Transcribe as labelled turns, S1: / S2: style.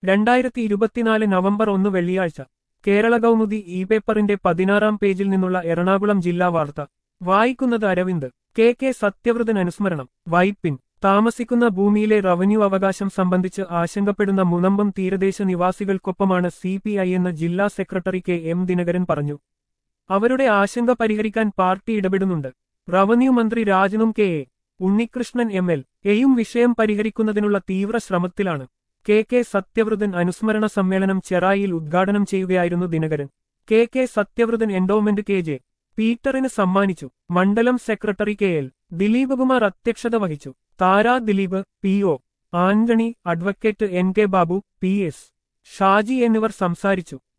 S1: രണ്ടായിരത്തി ഇരുപത്തിനാല് നവംബർ ഒന്ന് വെള്ളിയാഴ്ച കേരള കൗമുദി ഇ പേപ്പറിന്റെ പതിനാറാം പേജിൽ നിന്നുള്ള എറണാകുളം ജില്ലാ വാർത്ത വായിക്കുന്നത് അരവിന്ദ് കെ കെ സത്യവ്രതൻ അനുസ്മരണം വൈപ്പിൻ താമസിക്കുന്ന ഭൂമിയിലെ റവന്യൂ അവകാശം സംബന്ധിച്ച് ആശങ്കപ്പെടുന്ന മുനമ്പം തീരദേശ നിവാസികൾക്കൊപ്പമാണ് സി പി ഐ എന്ന് ജില്ലാ സെക്രട്ടറി കെ എം ദിനകരൻ പറഞ്ഞു അവരുടെ ആശങ്ക പരിഹരിക്കാൻ പാർട്ടി ഇടപെടുന്നുണ്ട് റവന്യൂ മന്ത്രി രാജനും K A Unnikrishnan M L എയും വിഷയം പരിഹരിക്കുന്നതിനുള്ള തീവ്ര ശ്രമത്തിലാണ് കെ കെ സത്യവ്രതൻ അനുസ്മരണ സമ്മേളനം ചെറായിയിൽ ഉദ്ഘാടനം ചെയ്യുകയായിരുന്നു Dinakaran K K Sathyavrathan endowment K J പീറ്ററിന് സമ്മാനിച്ചു മണ്ഡലം secretary K L Dileep Kumar അധ്യക്ഷത വഹിച്ചു Thara Dileep P O Antony advocate N K Babu P S Shaji എന്നിവർ സംസാരിച്ചു